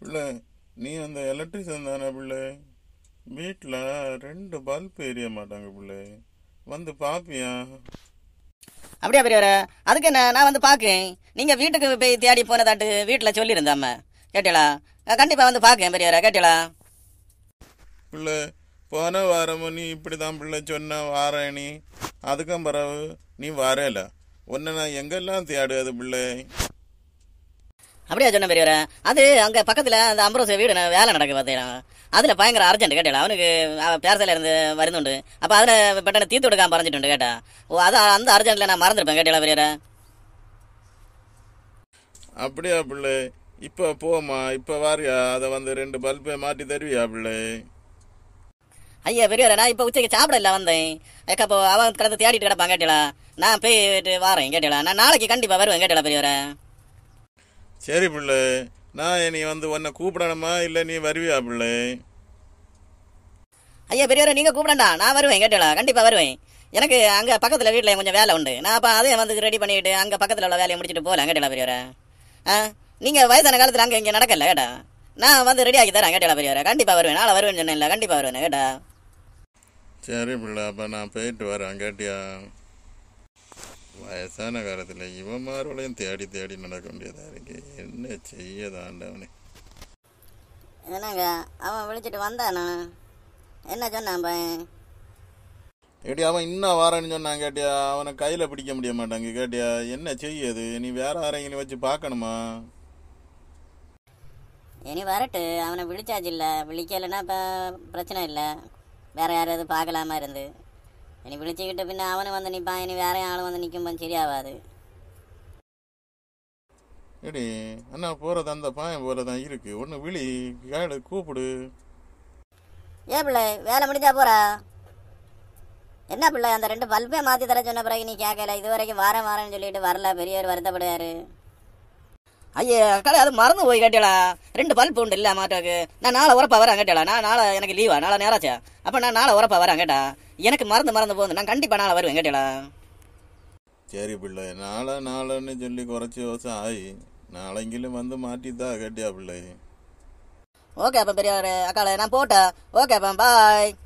பிள்ளை நீ அந்த எலக்ட்ரிஷியன் தானே பிள்ளை வீட்டில் ரெண்டு பல்ப் எரிய மாட்டாங்க பிள்ளை வந்து பாப்பியா அப்படியா பெரியவரே அதுக்கு என்ன நான் வந்து பார்க்கேன் நீங்கள் வீட்டுக்கு போய் தேடி போனதாட்டு வீட்டில் சொல்லியிருந்தாம கேட்டீங்களா நான் கண்டிப்பாக வந்து பார்க்கேன் பெரியவரே கேட்டீங்களா பிள்ளை போன வாரமும் நீ இப்படி தான் பிள்ளை சொன்ன வாரேன் நீ அதுக்கும் பிறகு நீ வரல உன்னை நான் எங்கெல்லாம் தேடுறது பிள்ளை அப்படியா சொன்ன பெரியவரே அது அங்கே பக்கத்தில் அந்த அம்பரோச வீடு ந- வேலை நடக்கு பார்த்தீங்கன்னா அதில் பயங்கர அர்ஜென்ட் கேட்டல அவனுக்கு பேரசையில் இருந்து வருந்துண்டு அப்போ அதில் பெட்டனை தீர்த்து விடுக்காம பறஞ்சிட்டு கேட்டா ஓ அது அந்த அர்ஜென்ட்டில் நான் மறந்துருப்பேன் கேட்டல பெரியவரே அப்படியா பிள்ளை இப்போ போமா இப்போ வாரியா அதை வந்து ரெண்டு பல்பை மாட்டி தருவியா பிள்ளை ஐயா பெரியவரே நான் இப்போ உச்சைக்கு சாப்பிட இல்லை வந்தேன் ஏக்கா இப்போ அவன் கிடந்து தேடிட்டு கிடப்பான் கேட்டீங்களா நான் போயிட்டு வாரேன் கேட்டீங்களா நான் நாளைக்கு கண்டிப்பாக வருவேன் கேட்டீங்களா பெரியவரே சரி பிள்ளை நான் நீ வந்து உன்னை கூப்பிடணுமா இல்லை நீ வருவியா பிள்ளை ஐயா பெரியவரே நீங்கள் கூப்பிடண்டா நான் வருவேன் கேட்டீங்களா கண்டிப்பாக வருவேன் எனக்கு அங்கே பக்கத்தில் வீட்டில் கொஞ்சம் வேலை உண்டு நான் அப்போ அதையும் வந்து ரெடி பண்ணிட்டு அங்கே பக்கத்தில் உள்ள வேலையை முடிச்சுட்டு போகலாம் கேட்டீங்களா பெரியவரே ஆ நீங்கள் வயசான காலத்தில் அங்கே இங்கே நடக்கல கேட்டா நான் வந்து ரெடி ஆக்கி தரேன் கேட்டீங்களா பெரியவரே கண்டிப்பாக வருவேன் நாளை வருவேன்னு சொன்னேன் இல்லை கண்டிப்பாக வருவேன் கேட்டா சரி பிள்ளை அப்போ நான் போயிட்டு வரேன் கேட்டியா வயசான காலத்தில் இவன் மாரோடையும் தேடி தேடி நடக்க வேண்டியதாக இருக்கு என்ன செய்யதாண்டவனே என்னங்க அவன் விழிச்சிட்டு வந்தானா என்ன சொன்னான் பையன் ஏடி அவன் இன்னும் வாரேன்னு சொன்னான் கேட்டியா அவனை கையில் பிடிக்க முடிய மாட்டாங்க கேட்டியா என்ன செய்யுது நீ வேற யாரையும் வச்சு பார்க்கணுமா இனி வரட்டு அவனை விழிச்சாச்சு இல்லை விழிக்கலைன்னா இப்போ பிரச்சனை இல்லை வேற யாராவது பார்க்கலாமா இருந்து இனி விழிச்சுக்கிட்டு பின்ன அவனை வந்து நிற்பான் இனி வேற ஆளும் வந்து நிற்கும்போது சரியாகாது ஏடி அண்ணா போகிறது அந்த பாயம் போல தான் இருக்கு ஒன்று விழி கேளு கூப்பிடு ஏ பிள்ளை வேலை முடிஞ்சா போறா என்ன பிள்ளை அந்த ரெண்டு பல்பே மாற்றி தர சொன்ன பிறகு நீ கேட்கல இது வரைக்கும் வாரம் வாரம்னு சொல்லிட்டு வரல பெரியவர் வருத்தப்படுவாரு ஐயே கடை அது மறந்து போய் கேட்டலா ரெண்டு பல்ப் உண்டு இல்லை மாட்டாக்கு நான் நாளை உரப்பா வரேன் கேட்டலா நான் நாளை எனக்கு லீவா நாளை நேராச்சா அப்போ நான் நாளை உரப்பா வரேன் கேட்டா எனக்கு மறந்து மறந்து போகுது நான் கண்டிப்பாக நாளை வருவேன் கேட்டலா சரி பிள்ளை நாளை நாளைன்னு சொல்லி குறைச்சி வருஷம் ஆகி நாளைங்கிலும் வந்து மாட்டித்தா கேட்டியா பிள்ளை ஓகே அப்போ பெரியவர் அக்கால நான் போட்டா ஓகே அப்போ பாய்